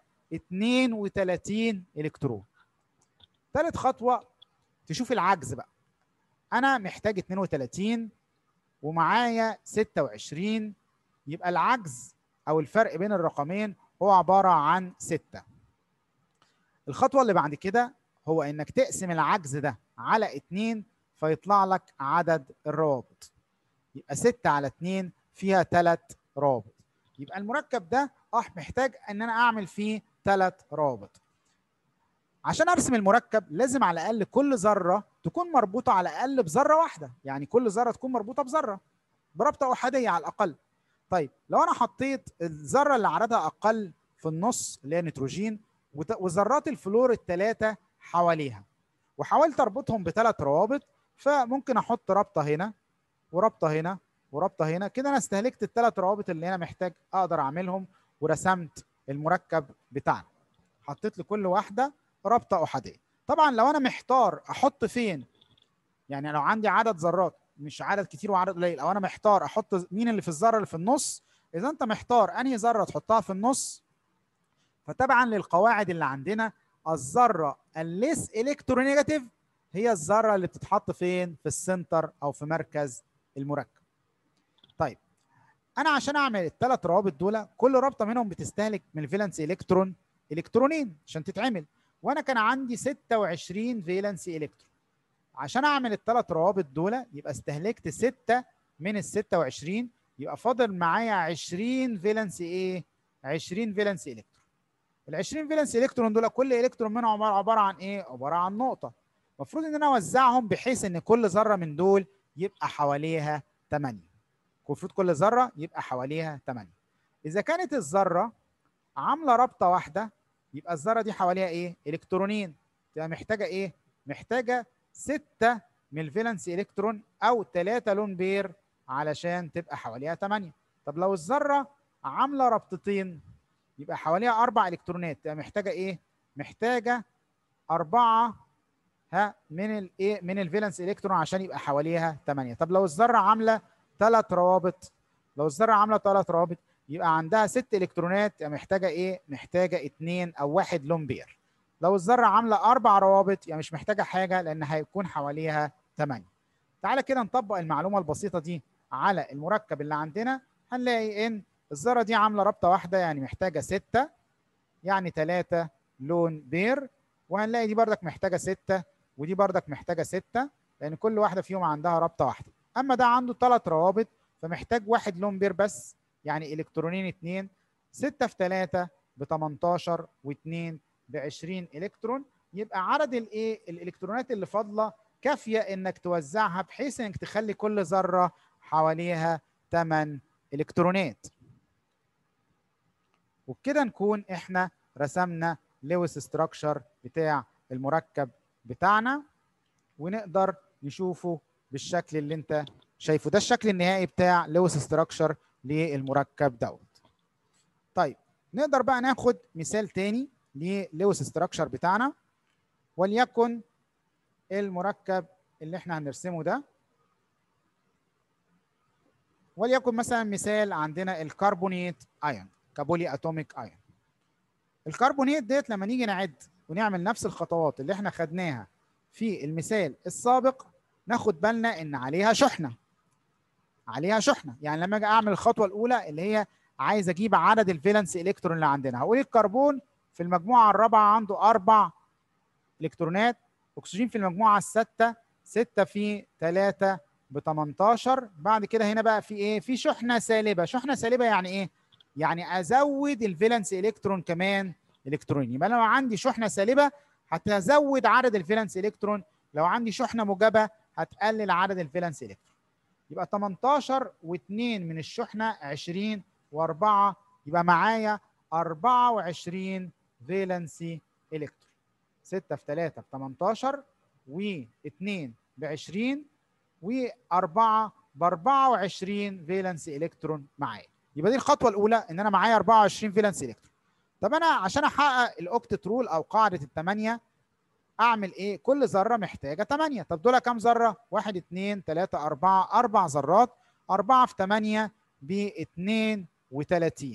32 الكترون ثالث خطوه تشوف العجز بقى انا محتاج 32 ومعايا 26 يبقى العجز او الفرق بين الرقمين هو عباره عن 6 الخطوه اللي بعد كده هو انك تقسم العجز ده على 2 فيطلع لك عدد الروابط يبقى 6 على 2 فيها 3 روابط يبقى المركب ده اه محتاج ان انا اعمل فيه 3 روابط عشان ارسم المركب لازم على الاقل كل ذره تكون مربوطه على الاقل بذره واحده يعني كل ذره تكون مربوطه بذره برابطه احاديه على الاقل طيب لو انا حطيت الذره اللي عددها اقل في النص اللي هي نيتروجين وذرات الفلور الثلاثه حواليها وحاولت اربطهم بثلاث روابط فممكن احط رابطه هنا ورابطه هنا ورابطه هنا كده انا استهلكت الثلاث روابط اللي انا محتاج اقدر اعملهم ورسمت المركب بتاعنا حطيت لكل واحده رابطه احاديه طبعا لو انا محتار احط فين يعني لو عندي عدد ذرات مش عدد كتير وعدد قليل او انا محتار احط مين اللي في الذره اللي في النص اذا انت محتار انهي ذره تحطها في النص فتبعا للقواعد اللي عندنا الذره الليس الكترونيجاتيف هي الذره اللي بتتحط فين في السنتر او في مركز المركب طيب انا عشان اعمل الثلاث روابط دول كل رابطه منهم بتستهلك من الفالنس الكترون الكترونين عشان تتعمل وانا كان عندي 26 فالنسي الكترون عشان اعمل الثلاث روابط دول يبقى استهلكت 6 من ال 26 يبقى فاضل معايا 20 فالنسي ايه 20 فالنسي الكترون ال 20 فالنسي الكترون دول كل الكترون منهم عباره عن ايه عباره عن نقطه المفروض ان انا اوزعهم بحيث ان كل ذره من دول يبقى حواليها 8 المفروض كل ذره يبقى حواليها 8 اذا كانت الذره عامله رابطه واحده يبقى الذره دي حواليها ايه الكترونين تبقى محتاجه ايه محتاجه 6 من الفالنس الكترون او 3 لون بير علشان تبقى حواليها 8 طب لو الذره عامله رابطتين يبقى حواليها اربع الكترونات تبقى محتاجه ايه محتاجه أربعة ها من الايه من الفالنس الكترون عشان يبقى حواليها 8 طب لو الذره عامله ثلاث روابط لو الذره عامله ثلاث روابط يبقى عندها ست الكترونات يبقى محتاجه ايه محتاجه اثنين او واحد لون بير لو الذره عامله اربع روابط يعني مش محتاجه حاجه لان هيكون حواليها 8 تعالى كده نطبق المعلومه البسيطه دي على المركب اللي عندنا هنلاقي ان الذره دي عامله رابطه واحده يعني محتاجه 6 يعني 3 لون بير وهنلاقي دي بردك محتاجه 6 ودي بردك محتاجه 6 لان كل واحده فيهم عندها رابطه واحده اما ده عنده ثلاث روابط فمحتاج واحد لون بير بس يعني الكترونين 2 6 في 3 ب 18 و2 ب 20 الكترون يبقى عدد الايه الالكترونات اللي فاضله كافيه انك توزعها بحيث انك تخلي كل ذره حواليها 8 الكترونات وبكده نكون احنا رسمنا لويس ستراكشر بتاع المركب بتاعنا ونقدر نشوفه بالشكل اللي انت شايفه ده الشكل النهائي بتاع لويس ستراكشر للمركب دوت طيب نقدر بقى ناخد مثال تاني للويس ستراكشر بتاعنا وليكن المركب اللي احنا هنرسمه ده وليكن مثلا مثال عندنا الكربونيت ايون كبولي اتوميك ايون الكربونيت ديت لما نيجي نعد ونعمل نفس الخطوات اللي احنا خدناها في المثال السابق ناخد بالنا ان عليها شحنه عليها شحنه يعني لما اجي اعمل الخطوه الاولى اللي هي عايز اجيب عدد الفالنس الكترون اللي عندنا هقول الكربون في المجموعه الرابعه عنده اربع الكترونات اكسجين في المجموعه السادسه 6 في 3 ب 18 بعد كده هنا بقى في ايه في شحنه سالبه شحنه سالبه يعني ايه يعني ازود الفالنس الكترون كمان الكتروني يبقى لو عندي شحنه سالبه هتزود عدد الفالنس الكترون لو عندي شحنه موجبه هتقلل عدد الفالنس الكترون يبقى 18 و2 من الشحنه 20 و4 يبقى معايا 24 فالنسي الكترون 6 في 3 ب 18 و2 ب 20 و4 ب 24 فالنسي الكترون معايا يبقى دي الخطوه الاولى ان انا معايا 24 فالنسي الكترون طب انا عشان احقق الاوكتت رول او قاعده الثمانيه اعمل ايه كل ذره محتاجه 8 طب دول كام ذره 1 2 3 4 اربع ذرات 4 في 8 ب 32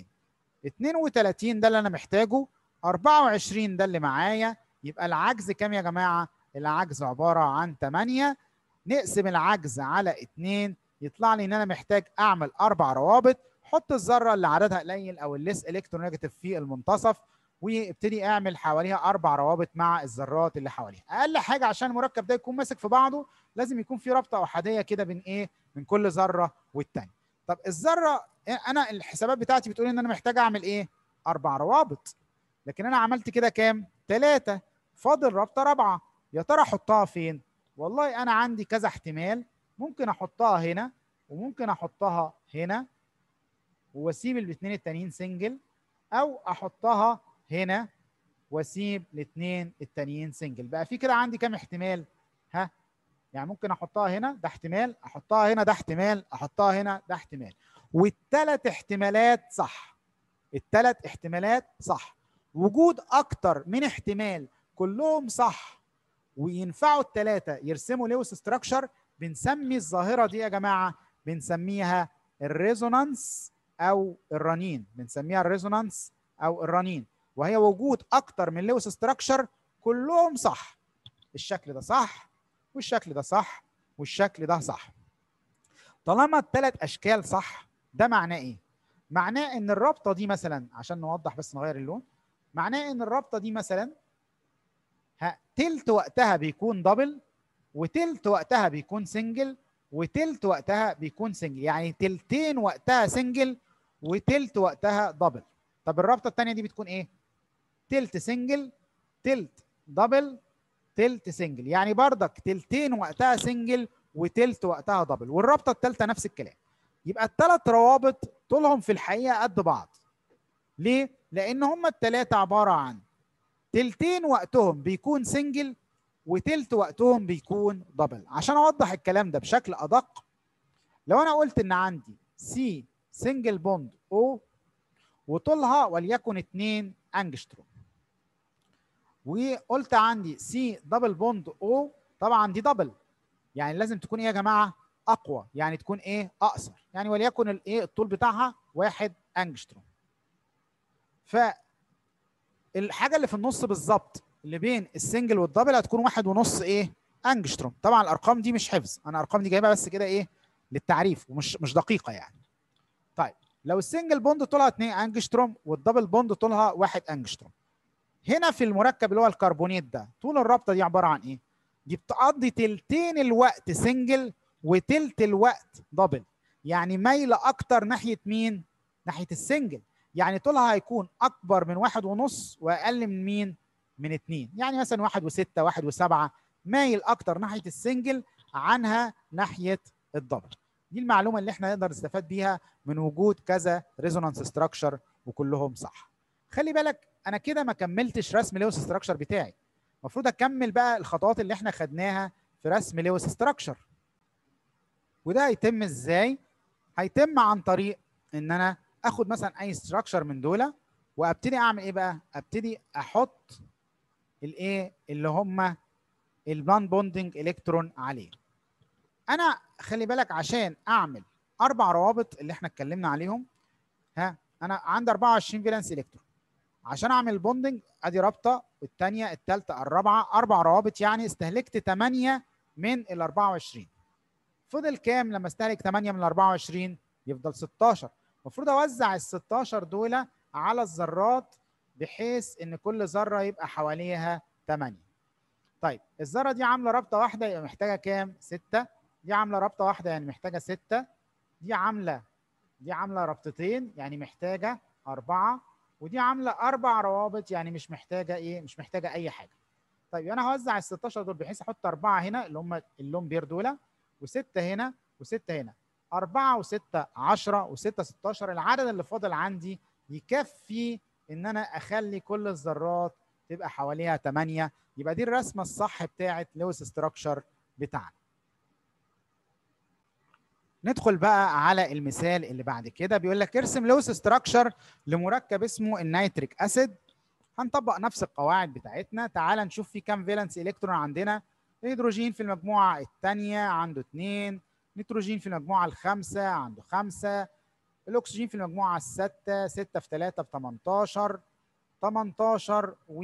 32 ده اللي انا محتاجه 24 ده اللي معايا يبقى العجز كام يا جماعه العجز عباره عن 8 نقسم العجز على 2 يطلع لي ان انا محتاج اعمل اربع روابط حط الذره اللي عددها قليل او الليس الكترونيجاتيف في المنتصف وابتدي اعمل حواليها اربع روابط مع الذرات اللي حواليها اقل حاجه عشان المركب ده يكون ماسك في بعضه لازم يكون في رابطه احاديه كده بين ايه من كل ذره والتانيه طب الذره انا الحسابات بتاعتي بتقول ان انا محتاج اعمل ايه اربع روابط لكن انا عملت كده كام ثلاثه فاضل رابطه رابعه يا ترى احطها فين والله انا عندي كذا احتمال ممكن احطها هنا وممكن احطها هنا واسيب الاثنين التانيين سنجل او احطها هنا واسيب الاثنين التانيين سنجل بقى في كده عندي كام احتمال ها يعني ممكن احطها هنا ده احتمال احطها هنا ده احتمال احطها هنا ده احتمال والثلاث احتمالات صح الثلاث احتمالات صح وجود اكتر من احتمال كلهم صح وينفعوا الثلاثه يرسموا لويس ستراكشر بنسمي الظاهره دي يا جماعه بنسميها الريزونانس او الرنين بنسميها الريزونانس او الرنين وهي وجود اكتر من لويس ستراكشر كلهم صح الشكل ده صح والشكل ده صح والشكل ده صح طالما الثلاث اشكال صح ده معناه ايه معناه ان الرابطه دي مثلا عشان نوضح بس نغير اللون معناه ان الرابطه دي مثلا ها تلت وقتها بيكون دبل وتلت وقتها بيكون سنجل وتلت وقتها بيكون سنجل يعني تلتين وقتها سنجل وتلت وقتها دبل طب الرابطه الثانيه دي بتكون ايه تلت سنجل تلت دبل تلت سنجل يعني بردك تلتين وقتها سنجل وتلت وقتها دبل والرابطه الثالثه نفس الكلام يبقى الثلاث روابط طولهم في الحقيقه قد بعض ليه لان هم الثلاثه عباره عن تلتين وقتهم بيكون سنجل وتلت وقتهم بيكون دبل عشان اوضح الكلام ده بشكل ادق لو انا قلت ان عندي سي سنجل بوند او وطولها وليكن 2 انجستروم وقلت عندي سي دبل بوند او طبعا دي دبل يعني لازم تكون ايه يا جماعه اقوى يعني تكون ايه اقصر يعني وليكن الايه الطول بتاعها 1 انجستروم ف الحاجه اللي في النص بالظبط اللي بين السنجل والدبل هتكون واحد ونص ايه انجستروم طبعا الارقام دي مش حفظ انا الارقام دي جايبها بس كده ايه للتعريف ومش مش دقيقه يعني طيب لو السنجل بوند طولها 2 انجستروم والدبل بوند طولها 1 انجستروم هنا في المركب اللي هو الكربونيت ده طول الرابطه دي عباره عن ايه دي بتقضي تلتين الوقت سنجل وتلت الوقت دبل يعني مايله اكتر ناحيه مين ناحيه السنجل يعني طولها هيكون اكبر من واحد ونص واقل من مين من اتنين يعني مثلا واحد وستة واحد وسبعة مايل اكتر ناحية السنجل عنها ناحية الدبل دي المعلومة اللي احنا نقدر نستفاد بيها من وجود كذا ريزونانس ستراكشر وكلهم صح خلي بالك انا كده ما كملتش رسم لويس ستراكشر بتاعي المفروض اكمل بقى الخطوات اللي احنا خدناها في رسم لويس ستراكشر وده هيتم ازاي هيتم عن طريق ان انا اخد مثلا اي ستراكشر من دول وابتدي اعمل ايه بقى ابتدي احط الايه اللي هم البلان بوندنج الكترون عليه انا خلي بالك عشان اعمل اربع روابط اللي احنا اتكلمنا عليهم ها انا عندي 24 فالنس الكترون عشان اعمل بوندنج ادي رابطه والثانيه الثالثه الرابعه اربع روابط يعني استهلكت 8 من ال 24 فضل كام لما استهلك 8 من ال 24 يفضل 16 المفروض اوزع ال 16 دول على الذرات بحيث ان كل ذره يبقى حواليها 8 طيب الذره دي عامله رابطه واحده يبقى محتاجه كام 6 دي عامله رابطه واحده يعني محتاجه 6 دي عامله دي عامله رابطتين يعني محتاجه أربعة ودي عامله اربع روابط يعني مش محتاجه ايه مش محتاجه اي حاجه طيب انا هوزع ال 16 دول بحيث احط اربعه هنا اللي هم اللون بير دول وسته هنا وسته هنا أربعة وستة عشرة وستة 16 العدد اللي فاضل عندي يكفي إن أنا أخلي كل الذرات تبقى حواليها 8 يبقى دي الرسمة الصح بتاعة لويس ستراكشر بتاعنا. ندخل بقى على المثال اللي بعد كده بيقول لك ارسم لويس ستراكشر لمركب اسمه النيتريك اسيد هنطبق نفس القواعد بتاعتنا تعال نشوف في كام فالنس الكترون عندنا الهيدروجين في المجموعة الثانية عنده 2 نيتروجين في المجموعة الخامسة عنده خمسة الأكسجين في المجموعة الستة ستة في ثلاثة ب 18 18 و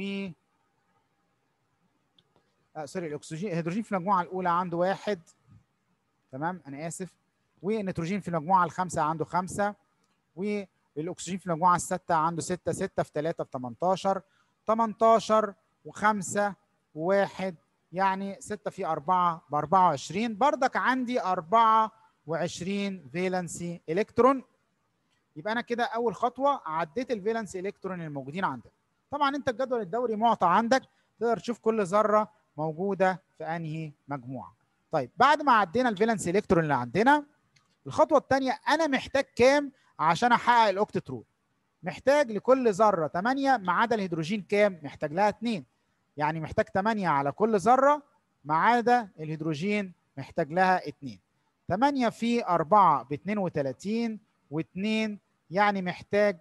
آه سوري الأكسجين الهيدروجين في المجموعة الأولى عنده واحد تمام أنا آسف والنيتروجين في المجموعة الخامسة عنده خمسة والأكسجين في المجموعة الستة عنده ستة ستة في ثلاثة ب 18 18 وخمسة وواحد يعني 6 في 4 ب 24 بردك عندي 24 فالنسي الكترون يبقى انا كده اول خطوه عديت الفالنسي الكترون الموجودين عندك طبعا انت الجدول الدوري معطى عندك تقدر تشوف كل ذره موجوده في انهي مجموعه طيب بعد ما عدينا الفالنسي الكترون اللي عندنا الخطوه الثانيه انا محتاج كام عشان احقق الاوكتت رول محتاج لكل ذره 8 ما عدا الهيدروجين كام محتاج لها 2 يعني محتاج 8 على كل ذره ما عدا الهيدروجين محتاج لها 2 8 في 4 ب 32 و2 يعني محتاج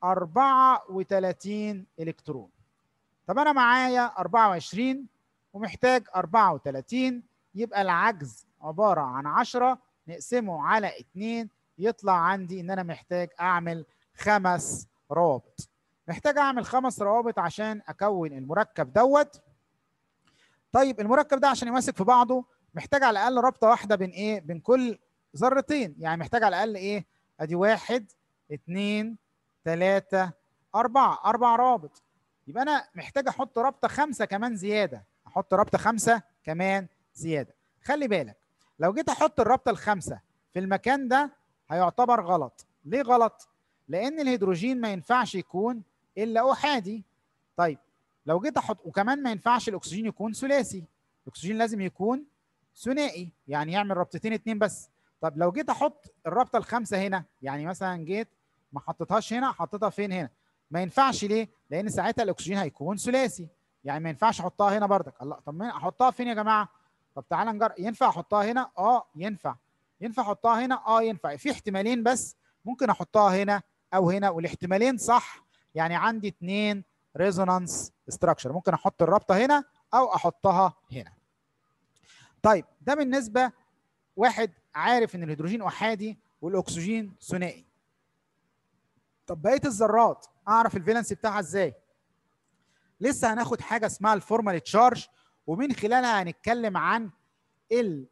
34 الكترون طب انا معايا 24 ومحتاج 34 يبقى العجز عباره عن 10 نقسمه على 2 يطلع عندي ان انا محتاج اعمل خمس روابط محتاج اعمل خمس روابط عشان اكون المركب دوت طيب المركب ده عشان يمسك في بعضه محتاج على الاقل رابطه واحده بين ايه بين كل ذرتين يعني محتاج على الاقل ايه ادي واحد اتنين تلاته اربعه اربع روابط يبقى انا محتاج احط رابطه خمسه كمان زياده احط رابطه خمسه كمان زياده خلي بالك لو جيت احط الرابطه الخامسه في المكان ده هيعتبر غلط ليه غلط لان الهيدروجين ما ينفعش يكون الا احادي طيب لو جيت احط وكمان ما ينفعش الاكسجين يكون ثلاثي الاكسجين لازم يكون ثنائي يعني يعمل رابطتين اتنين بس طب لو جيت احط الرابطه الخامسه هنا يعني مثلا جيت ما حطيتهاش هنا حطيتها فين هنا ما ينفعش ليه لان ساعتها الاكسجين هيكون ثلاثي يعني ما ينفعش احطها هنا بردك الله طب احطها فين يا جماعه طب تعالى نجرب ينفع احطها هنا اه ينفع ينفع احطها هنا اه ينفع في احتمالين بس ممكن احطها هنا او هنا والاحتمالين صح يعني عندي اثنين ريزونانس ستراكشر ممكن احط الرابطه هنا او احطها هنا طيب ده بالنسبه واحد عارف ان الهيدروجين احادي والاكسجين ثنائي طب بقيه الذرات اعرف الفالنس بتاعها ازاي لسه هناخد حاجه اسمها الفورمال تشارج ومن خلالها هنتكلم عن ال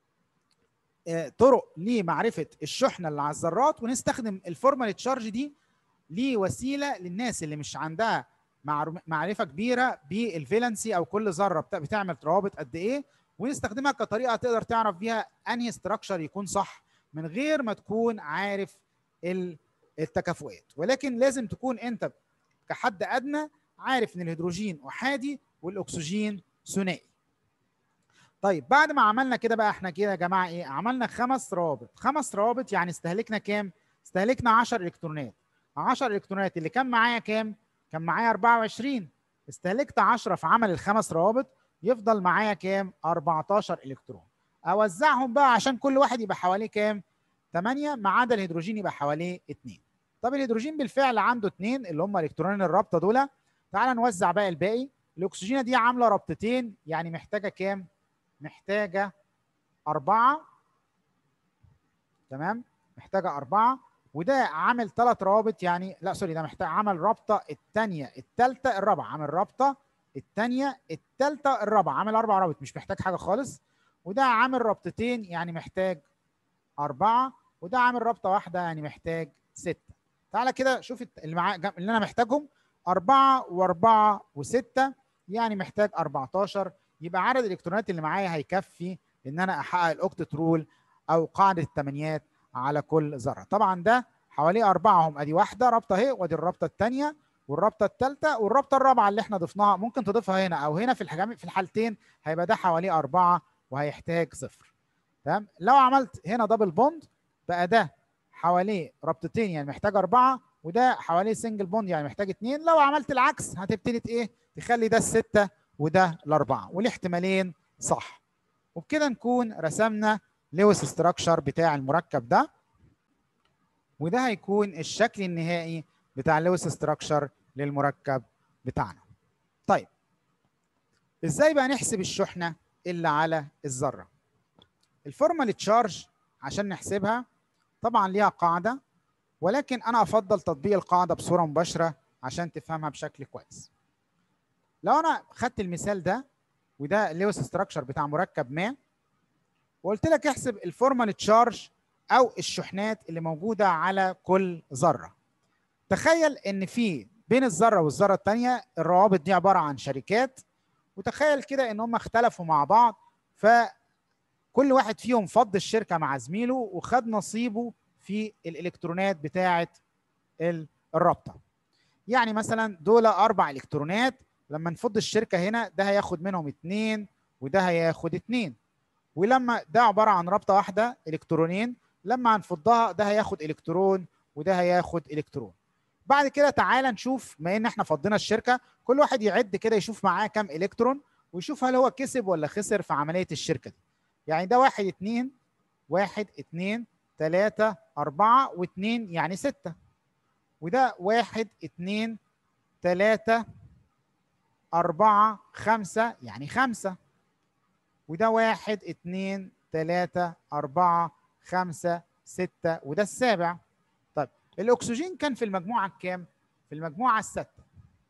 طرق لمعرفه الشحنه اللي على الذرات ونستخدم الفورمال تشارج دي لوسيله للناس اللي مش عندها معرفه كبيره بالفالنسي او كل ذره بتعمل روابط قد ايه ونستخدمها كطريقه تقدر تعرف بيها انهي ستراكشر يكون صح من غير ما تكون عارف التكافؤات ولكن لازم تكون انت كحد ادنى عارف ان الهيدروجين احادي والاكسجين ثنائي طيب بعد ما عملنا كده بقى احنا كده يا جماعه ايه عملنا خمس روابط خمس روابط يعني استهلكنا كام استهلكنا 10 الكترونات 10 الكترونات اللي كان معايا كام كان معايا 24 استهلكت 10 في عمل الخمس روابط يفضل معايا كام 14 الكترون اوزعهم بقى عشان كل واحد يبقى حواليه كام 8 ما عدا الهيدروجين يبقى حواليه 2 طب الهيدروجين بالفعل عنده 2 اللي هم الكترونين الرابطه دول تعال نوزع بقى الباقي الاكسجينه دي عامله رابطتين يعني محتاجه كام محتاجه أربعة تمام محتاجه أربعة وده عامل ثلاث روابط يعني لا سوري ده محتاج عمل رابطه الثانيه الثالثه الرابعه عامل رابطه الثانيه الثالثه الرابعه عامل اربع روابط مش محتاج حاجه خالص وده عامل رابطتين يعني محتاج أربعة وده عامل رابطة واحدة يعني محتاج ستة تعالى كده شوف اللي معاه اللي أنا محتاجهم أربعة وأربعة وستة يعني محتاج 14 يبقى عدد الإلكترونات اللي معايا هيكفي إن أنا أحقق الأوكتت رول أو قاعدة الثمانيات على كل ذرة طبعا ده حوالي أربعة هم أدي واحدة رابطة أهي وأدي الرابطة الثانية والرابطة الثالثة والرابطة الرابعة اللي احنا ضفناها ممكن تضيفها هنا أو هنا في الحاجات في الحالتين هيبقى ده حوالي أربعة وهيحتاج صفر تمام لو عملت هنا دبل بوند بقى ده حواليه رابطتين يعني محتاج أربعة وده حواليه سنجل بوند يعني محتاج اتنين لو عملت العكس هتبتدي ايه تخلي ده الستة وده الأربعة والاحتمالين صح وبكده نكون رسمنا لويس ستراكشر بتاع المركب ده وده هيكون الشكل النهائي بتاع لويس ستراكشر للمركب بتاعنا طيب ازاي بقى نحسب الشحنه اللي على الذره الفورمال تشارج عشان نحسبها طبعا ليها قاعده ولكن انا افضل تطبيق القاعده بصوره مباشره عشان تفهمها بشكل كويس لو انا خدت المثال ده وده لويس ستراكشر بتاع مركب ما وقلت لك احسب الفورمال تشارج او الشحنات اللي موجوده على كل ذره تخيل ان في بين الذره والذره الثانيه الروابط دي عباره عن شركات وتخيل كده ان هم اختلفوا مع بعض فكل واحد فيهم فض الشركه مع زميله وخد نصيبه في الالكترونات بتاعه الرابطه يعني مثلا دول اربع الكترونات لما نفض الشركه هنا ده هياخد منهم اتنين وده هياخد اتنين ولما ده عباره عن رابطه واحده الكترونين لما هنفضها ده هياخد الكترون وده هياخد الكترون بعد كده تعالى نشوف ما ان احنا فضينا الشركه كل واحد يعد كده يشوف معاه كام الكترون ويشوف هل هو كسب ولا خسر في عمليه الشركه دي يعني ده واحد اتنين واحد اتنين تلاتة أربعة واتنين يعني ستة وده واحد اتنين تلاتة أربعة خمسة يعني خمسة وده واحد اتنين تلاتة أربعة خمسة ستة وده السابع طيب الأكسجين كان في المجموعة الكام؟ في المجموعة الستة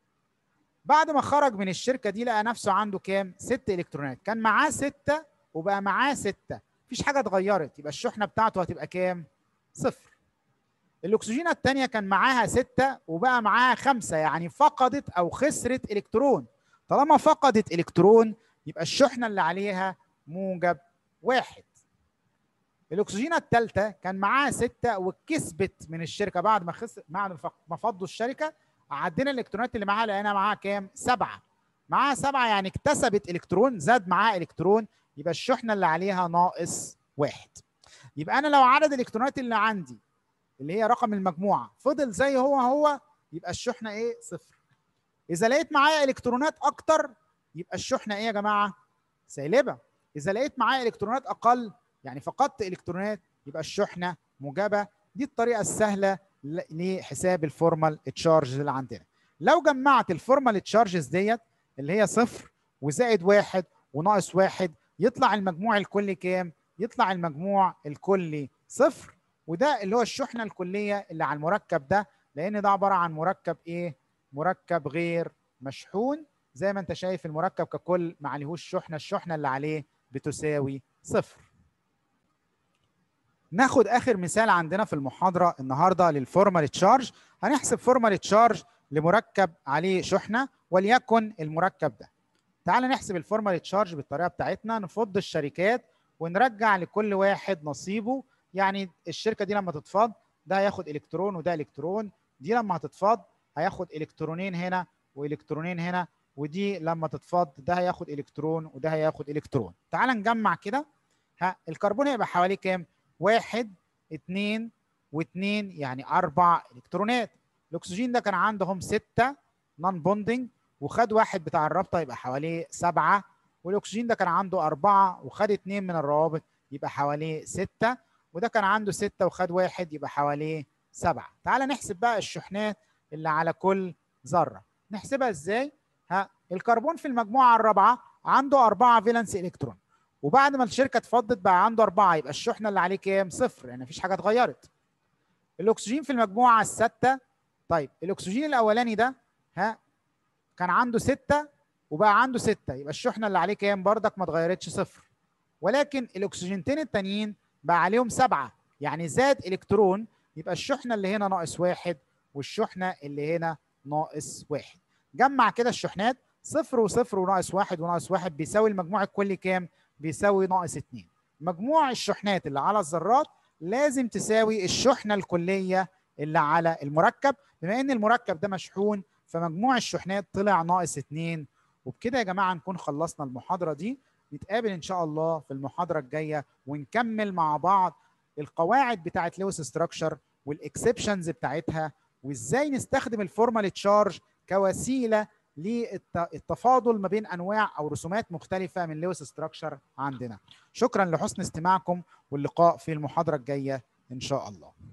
بعد ما خرج من الشركة دي لقى نفسه عنده كام؟ ست إلكترونات كان معاه ستة وبقى معاه ستة مفيش حاجة اتغيرت يبقى الشحنة بتاعته هتبقى كام؟ صفر الاكسجينه الثانيه كان معاها ستة وبقى معاها خمسة يعني فقدت او خسرت الكترون طالما فقدت الكترون يبقى الشحنه اللي عليها موجب واحد الاكسجينه الثالثه كان معاها ستة وكسبت من الشركه بعد ما خسر بعد ما فضوا الشركه عدينا الالكترونات اللي معاها لقينا معاها كام؟ سبعه معاها سبعه يعني اكتسبت الكترون زاد معاها الكترون يبقى الشحنه اللي عليها ناقص واحد يبقى انا لو عدد الالكترونات اللي عندي اللي هي رقم المجموعه فضل زي هو هو يبقى الشحنه ايه؟ صفر. اذا لقيت معايا الكترونات اكتر يبقى الشحنه ايه يا جماعه؟ سالبه. اذا لقيت معايا الكترونات اقل يعني فقدت الكترونات يبقى الشحنه موجبه دي الطريقه السهله لحساب الفورمال تشارجز اللي عندنا لو جمعت الفورمال تشارجز ديت اللي هي صفر وزائد واحد وناقص واحد يطلع المجموع الكلي كام؟ يطلع المجموع الكلي صفر وده اللي هو الشحنه الكليه اللي على المركب ده لان ده عباره عن مركب ايه؟ مركب غير مشحون زي ما انت شايف المركب ككل ما عليهوش شحنه الشحنه اللي عليه بتساوي صفر. ناخد اخر مثال عندنا في المحاضره النهارده للفورمال تشارج هنحسب فورمال تشارج لمركب عليه شحنه وليكن المركب ده. تعال نحسب الفورمال تشارج بالطريقه بتاعتنا نفض الشركات ونرجع لكل واحد نصيبه يعني الشركه دي لما تتفض ده هياخد الكترون وده الكترون دي لما هتتفض هياخد الكترونين هنا والكترونين هنا ودي لما تتفض ده هياخد الكترون وده هياخد الكترون تعال نجمع كده ها الكربون هيبقى حواليه كام واحد اتنين واتنين يعني اربع الكترونات الاكسجين ده كان عندهم ستة نون بوندنج وخد واحد بتاع الرابطه يبقى حواليه سبعه والاكسجين ده كان عنده اربعه وخد اتنين من الروابط يبقى حواليه سته وده كان عنده سته وخد واحد يبقى حواليه سبعه. تعالى نحسب بقى الشحنات اللي على كل ذره. نحسبها ازاي؟ ها الكربون في المجموعه الرابعه عنده اربعه فالنس الكترون وبعد ما الشركه اتفضت بقى عنده اربعه يبقى الشحنه اللي عليه كام؟ صفر يعني مفيش حاجه اتغيرت. الاكسجين في المجموعه السادسه طيب الاكسجين الاولاني ده ها كان عنده ستة وبقى عنده ستة يبقى الشحنة اللي عليه كام بردك ما اتغيرتش صفر ولكن الأكسجينتين التانيين بقى عليهم سبعة يعني زاد إلكترون يبقى الشحنة اللي هنا ناقص واحد والشحنة اللي هنا ناقص واحد جمع كده الشحنات صفر وصفر وناقص واحد وناقص واحد بيساوي المجموع الكلي كام؟ بيساوي ناقص اتنين مجموع الشحنات اللي على الذرات لازم تساوي الشحنة الكلية اللي على المركب بما ان المركب ده مشحون فمجموع الشحنات طلع ناقص اتنين وبكده يا جماعه نكون خلصنا المحاضره دي نتقابل ان شاء الله في المحاضره الجايه ونكمل مع بعض القواعد بتاعه لويس ستراكشر والاكسبشنز بتاعتها وازاي نستخدم الفورمال تشارج كوسيله للتفاضل ما بين انواع او رسومات مختلفه من لويس ستراكشر عندنا شكرا لحسن استماعكم واللقاء في المحاضره الجايه ان شاء الله